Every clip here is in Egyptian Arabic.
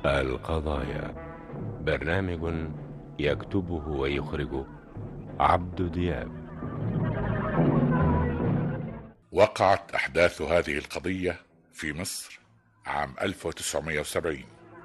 القضايا برنامج يكتبه ويخرجه عبد دياب وقعت أحداث هذه القضية في مصر عام 1970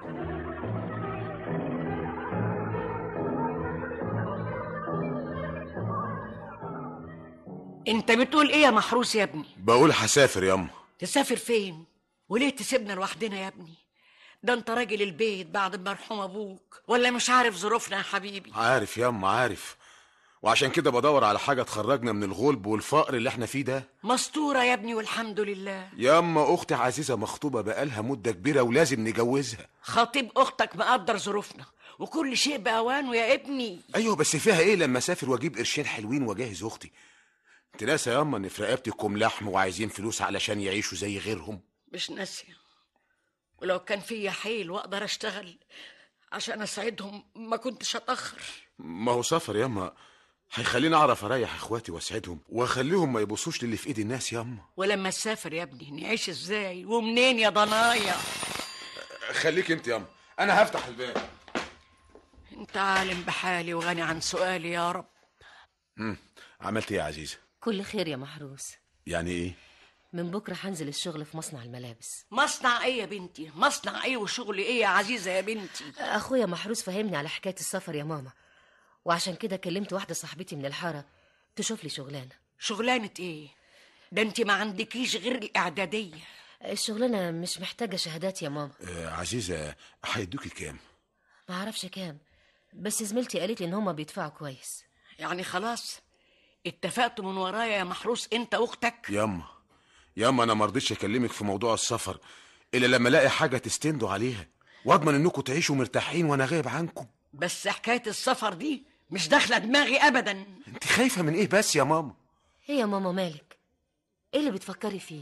انت بتقول ايه يا محروس يا ابني بقول هسافر ياما تسافر فين وليه تسيبنا لوحدنا يا ابني ده انت راجل البيت بعد مرحوم ابوك ولا مش عارف ظروفنا يا حبيبي عارف ياما عارف وعشان كده بدور على حاجة تخرجنا من الغلب والفقر اللي احنا فيه ده مستورة يا ابني والحمد لله ياما أختي عزيزة مخطوبة بقالها مدة كبيرة ولازم نجوزها خطيب اختك مقدر ظروفنا وكل شيء بأوانه يا ابني أيوه بس فيها إيه لما أسافر وأجيب قرشين حلوين وأجهز أختي أنت ناسة ياما إن في رقبتكم لحم وعايزين فلوس علشان يعيشوا زي غيرهم مش ناسية ولو كان فيا حيل واقدر اشتغل عشان اساعدهم ما كنتش اتاخر ما هو سفر ياما هيخليني أعرف أريح إخواتي وأسعدهم وأخليهم ما يبصوش للي في إيد الناس ياما ولما تسافر يا ابني نعيش ازاي ومنين يا ضنايا خليك أنت ياما أنا هفتح الباب انت عالم بحالي وغني عن سؤالي يا رب مم. عملت إيه يا عزيزة كل خير يا محروس يعني إيه من بكرة هنزل الشغل في مصنع الملابس مصنع ايه يا بنتي مصنع ايه وشغل ايه يا عزيزة يا بنتي أخويا محروس فهمني على حكاية السفر يا ماما وعشان كده كلمت واحدة صاحبتي من الحارة تشوف لي شغلانة شغلانة ايه ده انت ما عندكيش غير الاعدادية الشغلانة مش محتاجة شهادات يا ماما آه عزيزة هيدوكي كام ما اعرفش كام بس زميلتي قالت لي ان هما بيدفعوا كويس يعني خلاص اتفقتوا من ورايا يا محروس انت واختك ياما ياما انا ما رضيتش اكلمك في موضوع السفر الا لما الاقي حاجه تستندوا عليها واضمن انكم تعيشوا مرتاحين وانا غايب عنكم بس حكاية السفر دي مش داخلة دماغي ابدا انت خايفه من ايه بس يا ماما ايه يا ماما مالك ايه اللي بتفكري فيه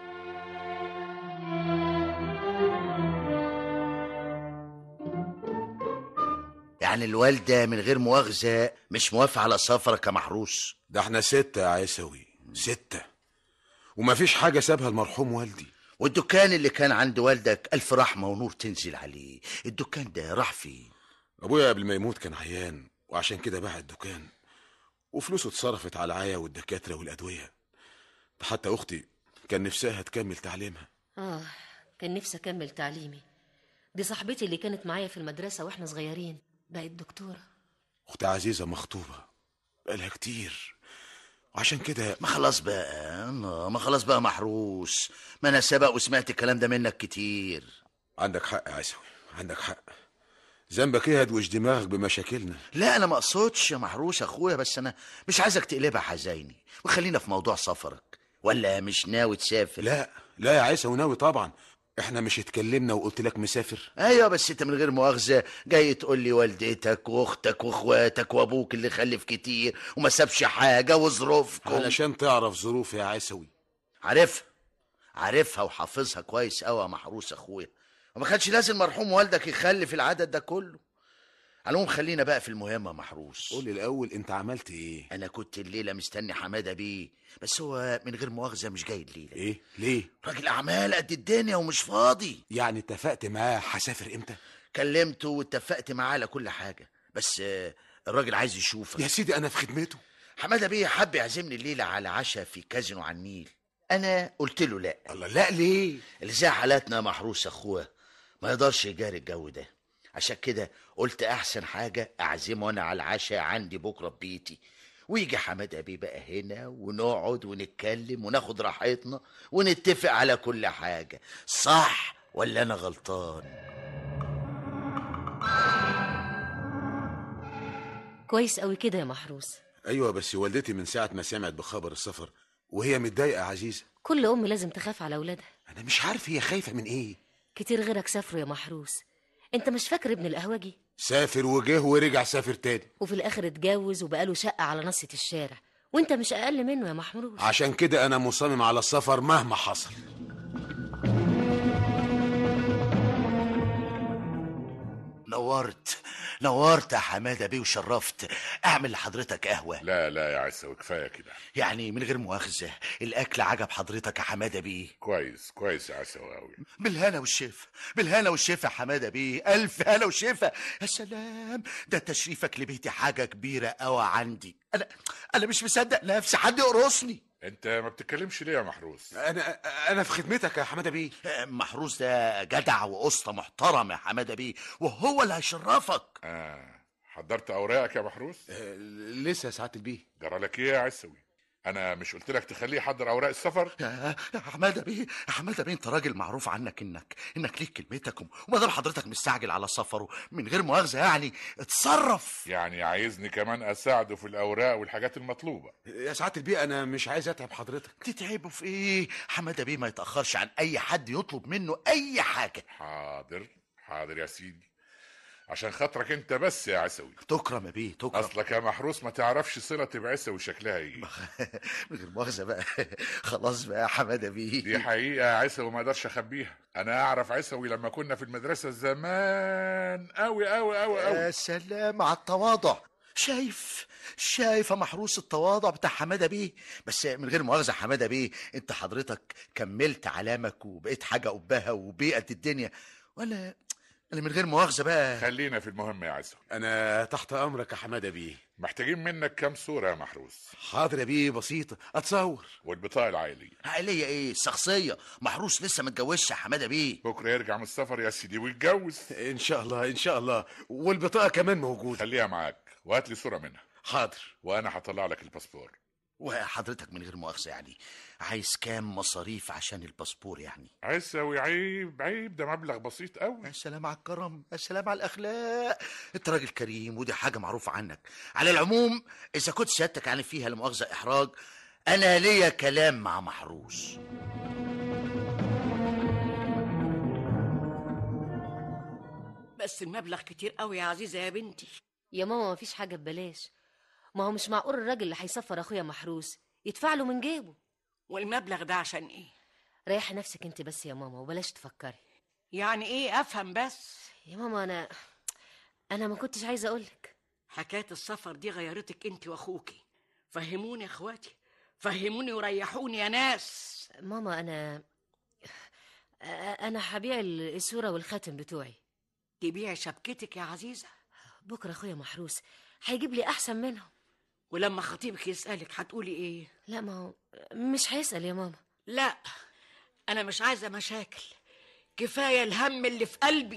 يعني الوالدة من غير مؤاخذة مش موافقة على سفرك يا محروس ده احنا ستة يا عيسوي ستة ومفيش حاجة سابها المرحوم والدي والدكان اللي كان عند والدك ألف رحمة ونور تنزل عليه الدكان ده راح فين ابويا قبل ما يموت كان عيان وعشان كده باع الدكان وفلوسه اتصرفت على العيا والدكاترة والأدوية ده حتى أختي كان نفسها تكمل تعليمها اه كان نفسي اكمل تعليمي دي صاحبتي اللي كانت معايا في المدرسة واحنا صغيرين بقت دكتورة أختي عزيزة مخطوبة بقالها كتير وعشان كده ما خلاص بقى آه، ما خلاص بقى محروس ما انا سبق وسمعت الكلام ده منك كتير عندك حق يا عيسوي عندك حق ذنبك ايه هدوش دماغك بمشاكلنا لا انا ما اقصدش يا محروس اخويا بس انا مش عايزك تقلبها حزيني وخلينا في موضوع سفرك ولا مش ناوي تسافر لا لا يا عيسى ناوي طبعا احنا مش اتكلمنا وقلت لك مسافر ايوه بس انت من غير مؤاخذه جاي تقول لي والدتك واختك واخواتك وابوك اللي خلف كتير وما سابش حاجه وظروفكم علشان تعرف ظروفي يا عيسوي عارفها عارفها وحافظها كويس قوي يا محروس اخويا وما كانش لازم مرحوم والدك يخلف العدد ده كله على العموم خلينا بقى في المهمه يا محروس قول لي الاول انت عملت ايه انا كنت الليله مستني حماده بيه بس هو من غير مؤاخذه مش جاي الليله ايه ليه راجل اعمال قد الدنيا ومش فاضي يعني اتفقت معاه هسافر امتى كلمته واتفقت معاه على كل حاجه بس آه، الراجل عايز يشوفك يا سيدي انا في خدمته حماده بيه حب يعزمني الليله على عشاء في كازينو على النيل انا قلت له لا الله لا ليه اللي زي حالاتنا محروس اخوه ما يقدرش يجاري الجو ده عشان كده قلت احسن حاجه اعزمه انا على العشاء عندي بكره في بيتي ويجي حماده بيه بقى هنا ونقعد ونتكلم وناخد راحتنا ونتفق على كل حاجه صح ولا انا غلطان كويس قوي كده يا محروس ايوه بس والدتي من ساعه ما سمعت بخبر السفر وهي متضايقه يا عزيزه كل ام لازم تخاف على اولادها انا مش عارف هي خايفه من ايه كتير غيرك سافروا يا محروس انت مش فاكر ابن القهوجي سافر وجه ورجع سافر تاني وفي الاخر اتجوز وبقاله شقة على نصة الشارع وانت مش اقل منه يا محروس عشان كده انا مصمم على السفر مهما حصل نورت نورت يا حماده بيه وشرفت اعمل لحضرتك قهوه لا لا يا عيسوي كفايه كده يعني من غير مؤاخذه الاكل عجب حضرتك يا حماده بيه كويس كويس يا عيسوي قوي بالهنا والشفا بالهنا والشفا يا حماده بيه الف هنا وشفا يا سلام ده تشريفك لبيتي حاجه كبيره قوي عندي انا انا مش مصدق نفسي حد يقرصني انت ما بتتكلمش ليه يا محروس انا انا في خدمتك يا حماده بيه محروس ده جدع وقسطه محترم يا حماده بيه وهو اللي هيشرفك اه حضرت اوراقك يا محروس آه، لسه يا سعاده البيه جرى لك ايه يا عيسوي انا مش قلت لك تخليه يحضر اوراق السفر يا يا حماده بيه يا حماده بيه انت راجل معروف عنك انك انك ليك كلمتك وما دام حضرتك مستعجل على سفره من غير مؤاخذه يعني اتصرف يعني عايزني كمان اساعده في الاوراق والحاجات المطلوبه يا سعاده البيه انا مش عايز اتعب حضرتك تتعبوا في ايه حماده بيه ما يتاخرش عن اي حد يطلب منه اي حاجه حاضر حاضر يا سيدي عشان خاطرك انت بس يا عيسوي تكرم يا بيه تكرم اصلك يا محروس ما تعرفش صله بعيسوي شكلها ايه من غير مؤاخذه بقى خلاص بقى يا حماده دي بيه حقيقه يا عيسوي ما اقدرش اخبيها انا اعرف عيسوي لما كنا في المدرسه زمان قوي قوي قوي يا قوي سلام على التواضع شايف شايف يا محروس التواضع بتاع حماده بيه بس من غير مؤاخذه يا حماده بيه انت حضرتك كملت علامك وبقيت حاجه قبها وبيئه الدنيا وانا انا من غير مؤاخذه بقى خلينا في المهم يا عيسوي انا تحت امرك يا حماده بيه محتاجين منك كام صوره يا محروس حاضر يا بيه بسيطه اتصور والبطاقه العائليه عائليه ايه الشخصيه محروس لسه ما اتجوزش يا حماده بيه بكره يرجع من السفر يا سيدي ويتجوز ان شاء الله ان شاء الله والبطاقه كمان موجوده خليها معاك وهات لي صوره منها حاضر وانا هطلع لك الباسبور وحضرتك من غير مؤاخذه يعني عايز كام مصاريف عشان الباسبور يعني عيسوي عيب عيب ده مبلغ بسيط قوي يا سلام على الكرم يا سلام على الاخلاق انت راجل كريم ودي حاجه معروفه عنك على العموم اذا كنت سيادتك يعني فيها لمؤاخذه احراج انا ليا كلام مع محروس بس المبلغ كتير قوي يا عزيزه يا بنتي يا ماما مفيش حاجة ببلاش ما هو مش معقول الراجل اللي هيسفر أخويا محروس يدفع له من جيبه والمبلغ ده عشان ايه ريحي نفسك انت بس يا ماما وبلاش تفكري يعني ايه افهم بس يا ماما أنا أنا ما كنتش عايزة أقولك حكايه السفر دي غيرتك انت واخوكي فهموني يا اخواتي فهموني وريحوني يا ناس ماما أنا أنا هبيع الصورة والخاتم بتوعي تبيعي شبكتك يا عزيزه بكرة أخويا محروس هيجيب لي أحسن منهم ولما خطيبك يسالك هتقولي ايه لا ما هو مش هيسأل يا ماما لا انا مش عايزه مشاكل كفايه الهم اللي في قلبي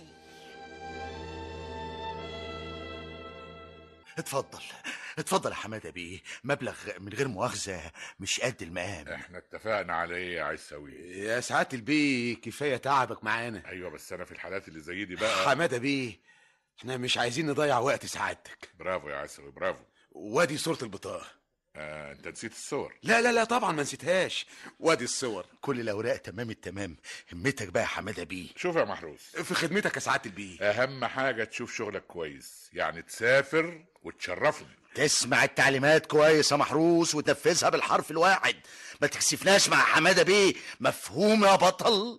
اتفضل اتفضل يا حماده بيه مبلغ من غير مؤاخذه مش قد المقام احنا اتفقنا على ايه يا عيسوي يا سعاده البيه كفايه تعبك معانا ايوه بس انا في الحالات اللي زي دي بقى حماده بيه احنا مش عايزين نضيع وقت سعادتك برافو يا عيسوي برافو وادي صوره البطاقه آه انت نسيت الصور لا لا لا طبعا ما نسيتهاش وادي الصور كل الاوراق تمام التمام همتك بقى يا حماده بيه شوف يا محروس في خدمتك يا سعاده البيه اهم حاجه تشوف شغلك كويس يعني تسافر وتشرفني تسمع التعليمات كويس يا محروس وتنفذها بالحرف الواحد ما تكسفناش مع حماده بيه مفهوم يا بطل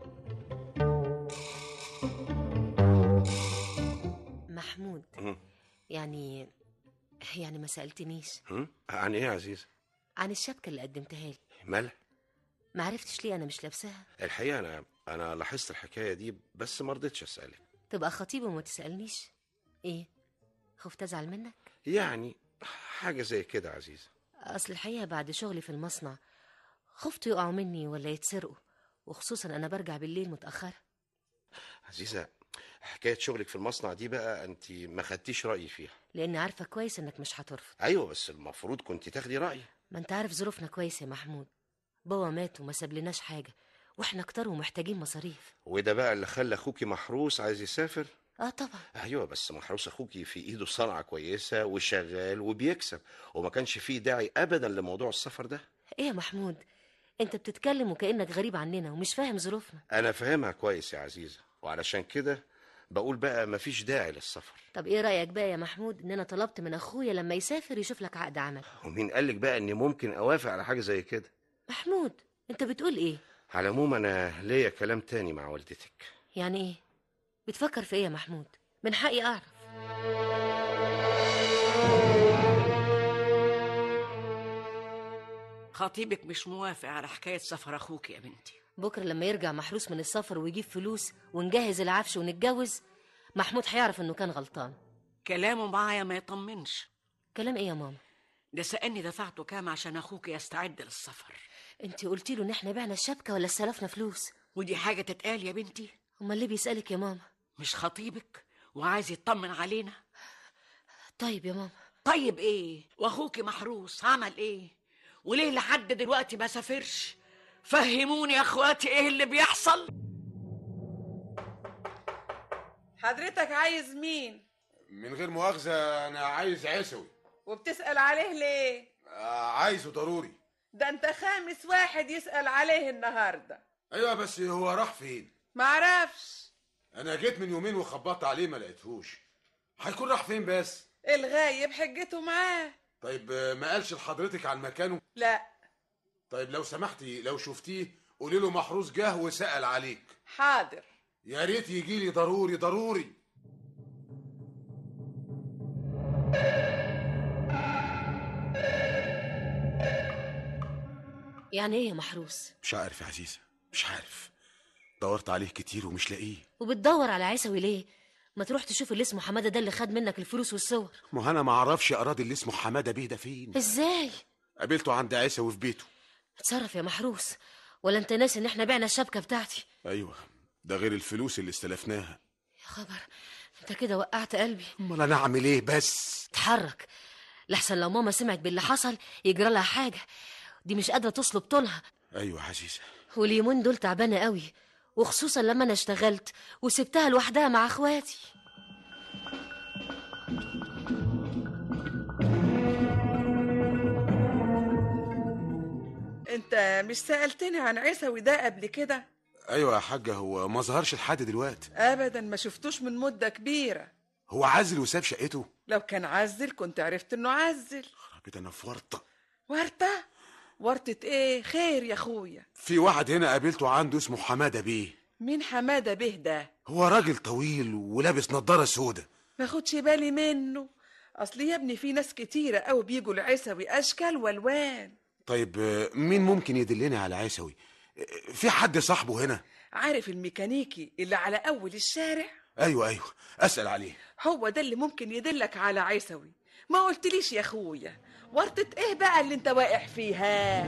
محمود يعني يعني ما سألتنيش هم؟ عن ايه يا عزيزة؟ عن الشبكة اللي قدمتها لي مالها؟ ما عرفتش ليه أنا مش لابساها الحقيقة أنا أنا لاحظت الحكاية دي بس ما رضيتش أسألك تبقى خطيبة وما تسألنيش إيه خفت أزعل منك يعني حاجة زي كده عزيزة أصل الحقيقة بعد شغلي في المصنع خفت يقعوا مني ولا يتسرقوا وخصوصا أنا برجع بالليل متأخرة عزيزة حكاية شغلك في المصنع دي بقى أنت ما خدتيش رأيي فيها لأني عارفة كويس إنك مش هترفض أيوة بس المفروض كنت تاخدي رأيي ما أنت عارف ظروفنا كويس يا محمود بابا مات وما سابلناش حاجة وإحنا كتار ومحتاجين مصاريف وده بقى اللي خلى أخوكي محروس عايز يسافر آه طبعا أيوة بس محروس أخوكي في إيده صنعة كويسة وشغال وبيكسب وما كانش فيه داعي أبدا لموضوع السفر ده إيه يا محمود أنت بتتكلم وكأنك غريب عننا ومش فاهم ظروفنا أنا فاهمها كويس يا عزيزة وعلشان كده بقول بقى مفيش داعي للسفر طب إيه رأيك بقى يا محمود إن أنا طلبت من أخويا لما يسافر يشوف لك عقد عمل ومين قالك بقى إني ممكن أوافق على حاجة زي كده محمود أنت بتقول إيه على العموم أنا ليا كلام تاني مع والدتك يعني إيه بتفكر في إيه يا محمود من حقي أعرف خطيبك مش موافق على حكاية سفر أخوك يا بنتي بكرة لما يرجع محروس من السفر ويجيب فلوس ونجهز العفش ونتجوز محمود هيعرف انه كان غلطان كلامه معايا ما يطمنش كلام ايه يا ماما ده سألني دفعته كام عشان أخوك يستعد للسفر انت قلتي له ان احنا بعنا الشبكة ولا استلفنا فلوس ودي حاجة تتقال يا بنتي امال ليه بيسألك يا ماما مش خطيبك وعايز يطمن علينا طيب يا ماما طيب ايه واخوك محروس عمل ايه وليه لحد دلوقتي ما سافرش فهموني يا اخواتي ايه اللي بيحصل حضرتك عايز مين من غير مؤاخذة أنا عايز عيسوي وبتسأل عليه ليه آه، عايزه ضروري ده انت خامس واحد يسأل عليه النهاردة أيوة بس هو راح فين معرفش أنا جيت من يومين وخبطت عليه ما لقيتهوش هيكون راح فين بس الغايب حجته معاه طيب آه، ما قالش لحضرتك عن مكانه لا طيب لو سمحتي لو شفتيه قولي له محروس جه وسأل عليك حاضر يا ريت يجي لي ضروري ضروري يعني ايه يا محروس مش عارف يا عزيزة مش عارف دورت عليه كتير ومش لاقيه وبتدور على عيسوي ليه ما تروح تشوف اللي اسمه حماده ده اللي خد منك الفلوس والصور ما هو انا ما اعرفش اراضي اللي اسمه حماده بيه ده فين ازاي قابلته عند عيسوي في بيته اتصرف يا محروس ولا انت ناسي ان احنا بعنا الشبكه بتاعتي ايوه ده غير الفلوس اللي استلفناها يا خبر انت كده وقعت قلبي امال انا اعمل ايه بس اتحرك لحسن لو ماما سمعت باللي حصل يجرى لها حاجه دي مش قادره تصلب طولها ايوه يا عزيزه واليومين دول تعبانه قوي وخصوصا لما انا اشتغلت وسبتها لوحدها مع اخواتي انت مش سألتني عن عيسوي ده قبل كده ايوه يا حاجه هو ما ظهرش لحد دلوقتي ابدا ما شفتوش من مدة كبيرة هو عزل وساب شقته لو كان عزل كنت عرفت انه عزل خربت انا في ورطه ورطة ورطة ايه خير يا اخويا في واحد هنا قابلته عنده اسمه حماده بيه مين حمادة به ده هو راجل طويل ولابس نضاره سودا ما خدش بالي منه اصل يا ابني في ناس كتيرة قوي بيجوا لعيسوي اشكال والوان طيب آه، مين ممكن يدلنا على عيسوي آه، في حد صاحبه هنا عارف الميكانيكي اللي على اول الشارع ايوه ايوه اسال عليه هو ده اللي ممكن يدلك على عيسوي ما قلتليش يا اخويا ورطة ايه بقى اللي انت واقع فيها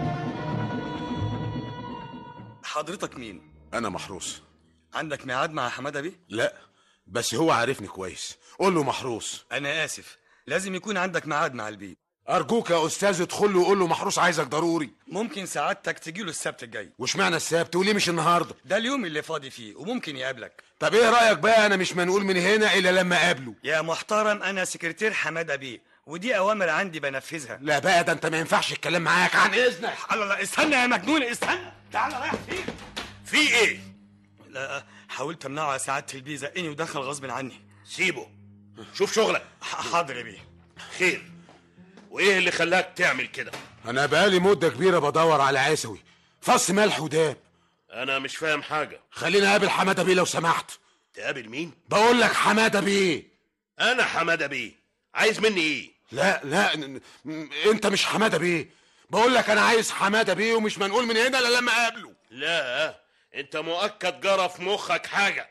حضرتك مين؟ انا محروس عندك ميعاد مع حمادة بيه؟ لا بس هو عارفني كويس قول له محروس أنا آسف لازم يكون عندك ميعاد مع البيه ارجوك يا استاذ ادخل له وقول له محروس عايزك ضروري ممكن سعادتك تجيله السبت الجاي واشمعنى السبت وليه مش النهارده ده اليوم اللي فاضي فيه وممكن يقابلك طب ايه رايك بقى انا مش منقول من هنا الا لما اقابله يا محترم أنا سكرتير حمادة بيه ودي أوامر عندي بنفذها لا بقى ده انت ما ينفعش الكلام معاك عن اذنك الله لا استنى يا مجنون استنى تعال رايح فين؟ في ايه لا حاولت أمنعه يا سعادة البيه زقني ودخل غصب عني سيبه شوف شغلك ح- حاضر يا بيه خير وايه اللي خلاك تعمل كده انا بقالي مده كبيره بدور على عيسوي فص ملح وداب انا مش فاهم حاجه خليني اقابل حماده بيه لو سمحت تقابل مين بقول لك حماده بيه انا حماده بيه عايز مني ايه لا لا ن- ن- انت مش حماده بيه بقول لك انا عايز حماده بيه ومش منقول من هنا الا لما اقابله لا انت مؤكد جرى في مخك حاجه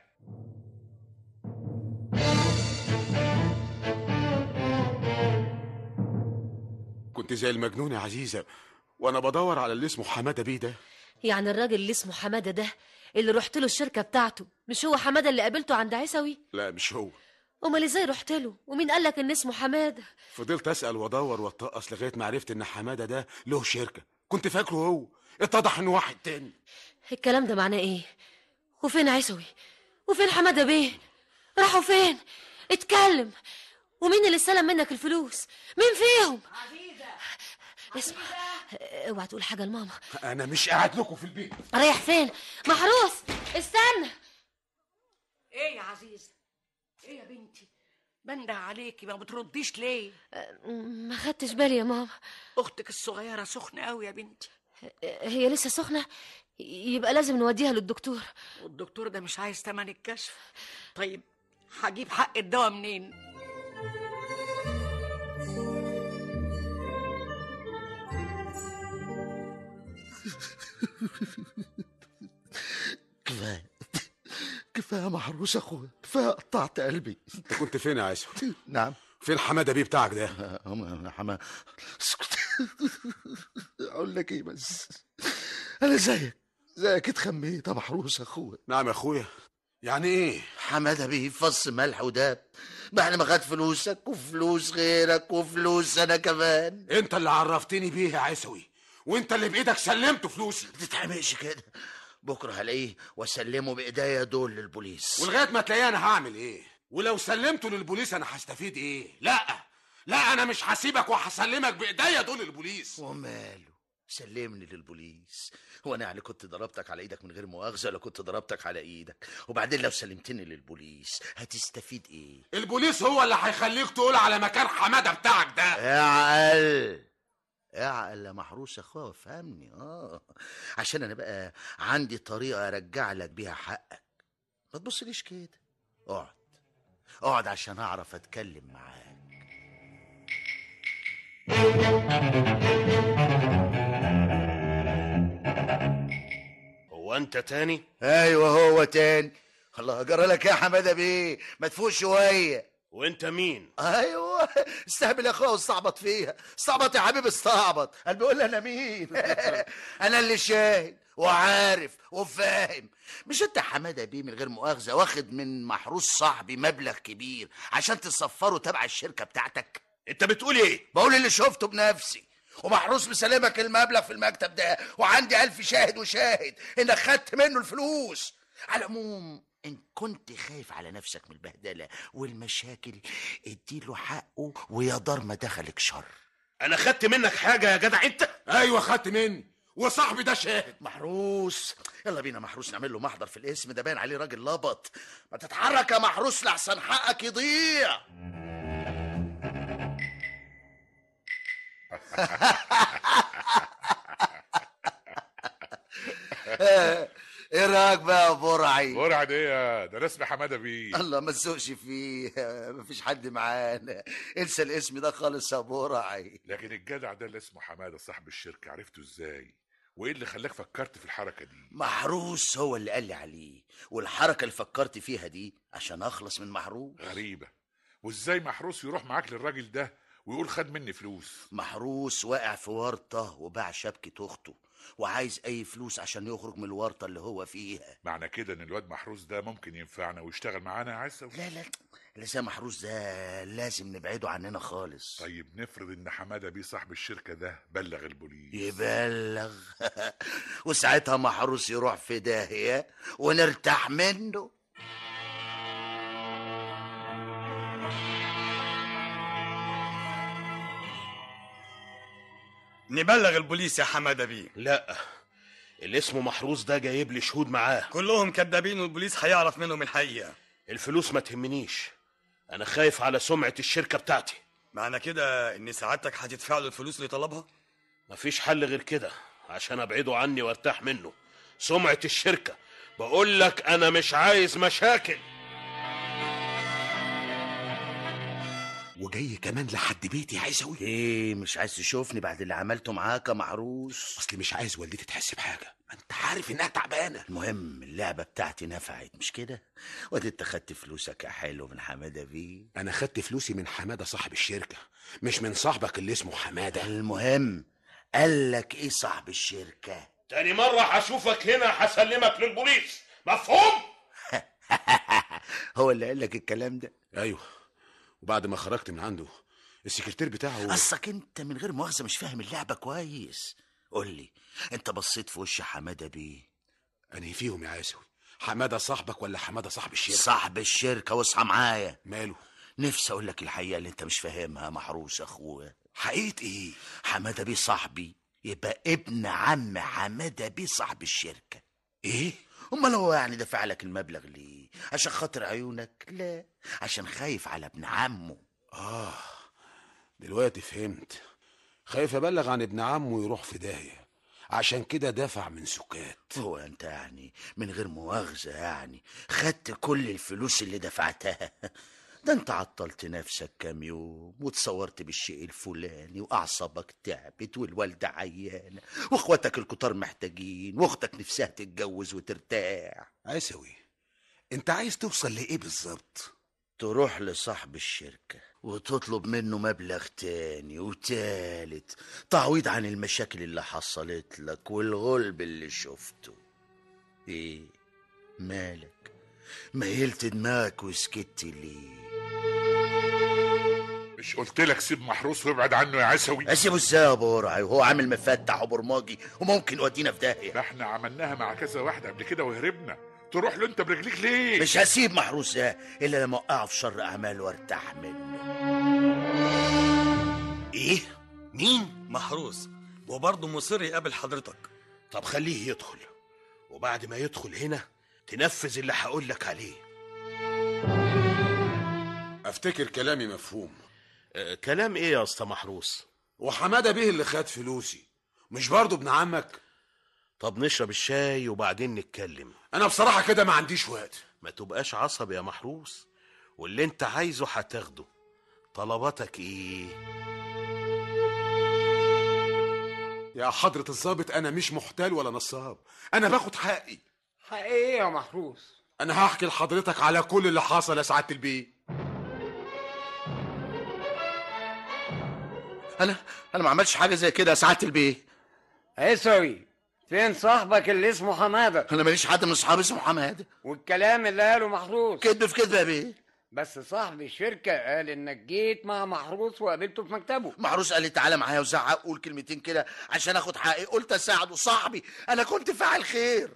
كنت زي المجنون يا عزيزه وانا بدور على اللي اسمه حماده بيه ده يعني الراجل اللي اسمه حماده ده اللي رحت له الشركه بتاعته مش هو حماده اللي قابلته عند عيسوي لا مش هو امال ازاي رحت له ومين قال لك ان اسمه حماده فضلت اسال وادور واتقص لغايه ما عرفت ان حماده ده له شركه كنت فاكره هو اتضح انه واحد تاني الكلام ده معناه ايه وفين عيسوي وفين حماده بيه راحوا فين اتكلم ومين اللي استلم منك الفلوس مين فيهم عزيزة اسمع اوعى تقول حاجه لماما انا مش قاعد لكم في البيت رايح فين محروس استنى ايه يا عزيزة ايه يا بنتي بنده عليكي ما بترديش ليه ما خدتش بالي يا ماما اختك الصغيرة سخنة قوي يا بنتي هي لسه سخنه يبقى لازم نوديها للدكتور والدكتور ده مش عايز تمن الكشف طيب هجيب حق الدواء منين كفايه كفايه يا محروس يا اخويا كفايه قطعت قلبي انت كنت فين يا عيسوي نعم فين حماده بيه بتاعك ده يا حما اسكت اقول لك ايه بس انا زيك زيك اتخميت يا محروس يا اخويا نعم يا اخويا يعني ايه حماده بيه فص ملح وداب بعد ما خد فلوسك وفلوس غيرك وفلوس انا كمان انت اللي عرفتني بيه يا عيسوي وانت اللي بايدك سلمته فلوسي ما تتعمقش كده بكره هلاقيه واسلمه بايديا دول للبوليس ولغايه ما تلاقيه انا هعمل ايه ولو سلمته للبوليس انا هستفيد ايه لا لا انا مش هسيبك وهسلمك بايديا دول البوليس وماله سلمني للبوليس هو انا يعني كنت ضربتك على ايدك من غير مؤاخذه ولا كنت ضربتك على ايدك وبعدين لو سلمتني للبوليس هتستفيد ايه البوليس هو اللي هيخليك تقول على مكان حماده بتاعك ده اعقل اعقل يا محروس يا اخويا فهمني اه عشان انا بقى عندي طريقه ارجع لك بيها حقك ما تبصليش كده اقعد اقعد عشان اعرف اتكلم معاك هو انت تاني ايوه هو تاني الله جرى لك يا حماده بيه ما تفوق شويه وانت مين ايوه استهبل يا اخويا واستعبط فيها استعبط يا حبيبي استعبط قال بيقول لي انا مين انا اللي شاهد وعارف وفاهم مش انت حماده بيه من غير مؤاخذه واخد من محروس صاحبي مبلغ كبير عشان تصفره تبع الشركه بتاعتك انت بتقول ايه بقول اللي شفته بنفسي ومحروس مسلمك المبلغ في المكتب ده وعندي ألف شاهد وشاهد انك خدت منه الفلوس على العموم ان كنت خايف على نفسك من البهدله والمشاكل اديله حقه ويا دار ما دخلك شر انا خدت منك حاجه يا جدع انت ايوه خدت مني وصاحبي ده شاهد محروس يلا بينا محروس نعمل له محضر في الاسم ده باين عليه راجل لبط ما تتحرك يا محروس لحسن حقك يضيع ايه رايك بقى يا برعي برعة دي يا ده أنا اسمي حماده بيه الله ما تسوقش فيه مفيش حد معانا انسى الاسم ده خالص يا برعي لكن الجدع ده اللي اسمه حماده صاحب الشركه عرفته ازاي وايه اللي خلاك فكرت في الحركه دي محروس هو اللي قال لي عليه والحركه اللي فكرت فيها دي عشان اخلص من محروس غريبه وازاي محروس يروح معاك للراجل ده ويقول خد مني فلوس محروس واقع في ورطه وباع شبكه اخته وعايز اي فلوس عشان يخرج من الورطه اللي هو فيها معنى كده ان الواد محروس ده ممكن ينفعنا ويشتغل معانا يا عيسى لا لا اللي زي محروس ده لازم نبعده عننا خالص طيب نفرض ان حماده بيه صاحب الشركه ده بلغ البوليس يبلغ وساعتها محروس يروح في داهيه ونرتاح منه نبلغ البوليس يا حماده بيه لا اللي اسمه محروس ده جايب لي شهود معاه كلهم كدابين والبوليس هيعرف منهم الحقيقه الفلوس ما تهمنيش انا خايف على سمعه الشركه بتاعتي معنى كده ان سعادتك هتدفع له الفلوس اللي طلبها مفيش حل غير كده عشان ابعده عني وارتاح منه سمعه الشركه بقول لك انا مش عايز مشاكل وجاي كمان لحد بيتي يا عيسوي ايه مش عايز تشوفني بعد اللي عملته معاك يا محروس اصلي مش عايز والدتي تحس بحاجه ما انت عارف انها تعبانه المهم اللعبه بتاعتي نفعت مش كده وادي انت خدت فلوسك يا حلو من حماده بيه انا خدت فلوسي من حماده صاحب الشركه مش من صاحبك اللي اسمه حماده المهم قال لك ايه صاحب الشركه تاني مرة هشوفك هنا هسلمك للبوليس مفهوم؟ هو اللي قال لك الكلام ده ايوه وبعد ما خرجت من عنده السكرتير بتاعه اصلك انت من غير مؤاخذه مش فاهم اللعبه كويس قول لي انت بصيت في وش حماده بيه انهي فيهم يا عيسوي حماده صاحبك ولا حماده صاحب الشركه صاحب الشركه واصحى معايا ماله نفسي اقول لك الحقيقه اللي انت مش فاهمها يا محروس يا اخويا حقيقه ايه حماده بيه صاحبي يبقى ابن عم حماده بيه صاحب الشركه ايه امال هو يعني دفع لك المبلغ ليه عشان خاطر عيونك لا عشان خايف على ابن عمه اه دلوقتي فهمت خايف ابلغ عن ابن عمه يروح في داهيه عشان كده دافع من سكات هو انت يعني من غير مؤاخذة يعني خدت كل الفلوس اللي دفعتها ده انت عطلت نفسك كام يوم وتصورت بالشيء الفلاني واعصابك تعبت والوالدة عيانة واخواتك الكتار محتاجين واختك نفسها تتجوز وترتاح عيسوي انت عايز توصل لايه بالظبط تروح لصاحب الشركة وتطلب منه مبلغ تاني وتالت تعويض عن المشاكل اللي حصلت لك والغلب اللي شفته ايه مالك ميلت دماغك وسكت ليه مش قلت لك سيب محروس وابعد عنه يا عيسوي اسيبه ازاي يا برعي وهو عامل مفتح وبرماجي وممكن يودينا في داهيه ده احنا عملناها مع كذا واحد قبل كده وهربنا تروح له انت برجليك ليه مش هسيب محروس ده الا لما اوقعه في شر اعمال وارتاح منه ايه مين محروس وبرضه مصر يقابل حضرتك طب خليه يدخل وبعد ما يدخل هنا تنفذ اللي هقول لك عليه افتكر كلامي مفهوم أه كلام ايه يا اسطى محروس وحماده بيه اللي خد فلوسي مش برضه ابن عمك طب نشرب الشاي وبعدين نتكلم انا بصراحه كده ما عنديش وقت ما تبقاش عصبي يا محروس واللي انت عايزه هتاخده طلباتك ايه يا حضرة الضابط أنا مش محتال ولا نصاب أنا باخد حقي حقيقي يا محروس أنا هحكي لحضرتك على كل اللي حصل يا سعادة البيه انا انا ما عملتش حاجه زي كده يا سعاده البيه عيسوي فين صاحبك اللي اسمه حماده انا ماليش حد من اصحابي اسمه حماده والكلام اللي قاله محروس كذب في كذب يا بيه بس صاحب الشركة قال انك جيت مع محروس وقابلته في مكتبه محروس قال لي تعالى معايا وزعق قول كلمتين كده عشان اخد حقي قلت اساعده صاحبي انا كنت فاعل خير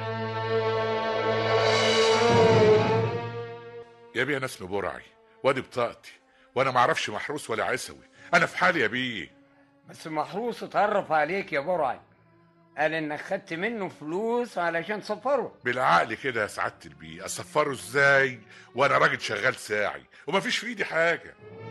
يا بيه انا اسمي برعي وادي بطاقتي وانا ما اعرفش محروس ولا عيسوي انا في حالي يا بيه بس محروس اتعرف عليك يا برعي قال انك خدت منه فلوس علشان تسفره بالعقل كده يا سعاده البيه اصفره ازاي وانا راجل شغال ساعي ومفيش في ايدي حاجه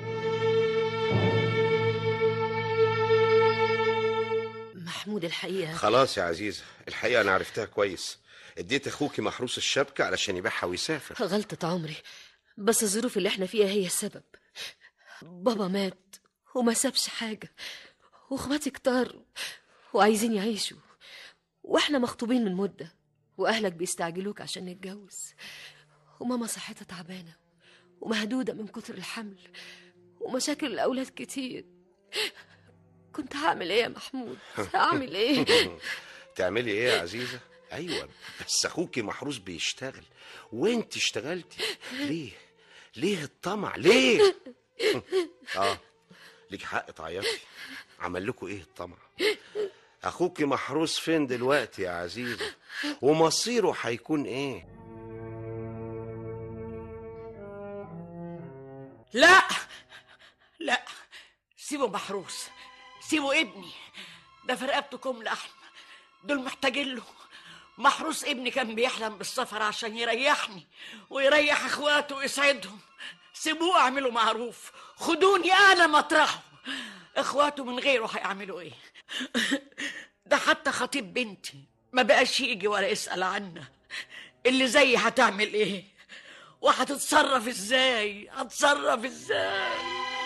محمود الحقيقة خلاص يا عزيزة الحقيقة أنا عرفتها كويس اديت أخوكي محروس الشبكة علشان يبيعها ويسافر غلطة عمري بس الظروف اللي احنا فيها هي السبب بابا مات وما سابش حاجة واخواتي كتار وعايزين يعيشوا واحنا مخطوبين من مدة واهلك بيستعجلوك عشان نتجوز وماما صحتها تعبانة ومهدودة من كتر الحمل ومشاكل الأولاد كتير كنت هعمل ايه يا محمود هعمل ايه تعملي إيه يا عزيزة أيوة بس أخوكي محروس بيشتغل وأنت اشتغلتي ليه ليه الطمع ليه آه ليك حق تعيطي عمل لكم إيه الطمع أخوكي محروس فين دلوقتي يا عزيزة ومصيره هيكون إيه لا لا سيبه محروس سيبه ابني ده في رقبته كم لحم دول محتاجين له محروس ابني كان بيحلم بالسفر عشان يريحني ويريح اخواته ويسعدهم سيبوه اعملوا معروف خدوني انا مطرحه اخواته من غيره هيعملوا ايه ده حتى خطيب بنتي ما بقاش يجي ولا يسأل عنها اللي زيي هتعمل ايه وهتتصرف ازاي هتصرف ازاي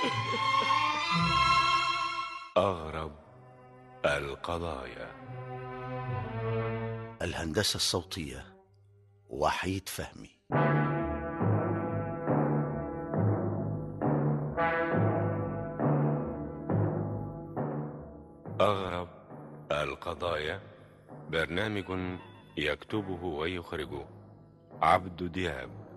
أغرب القضايا الهندسه الصوتيه وحيد فهمي أغرب القضايا برنامج يكتبه ويخرجه عبد دياب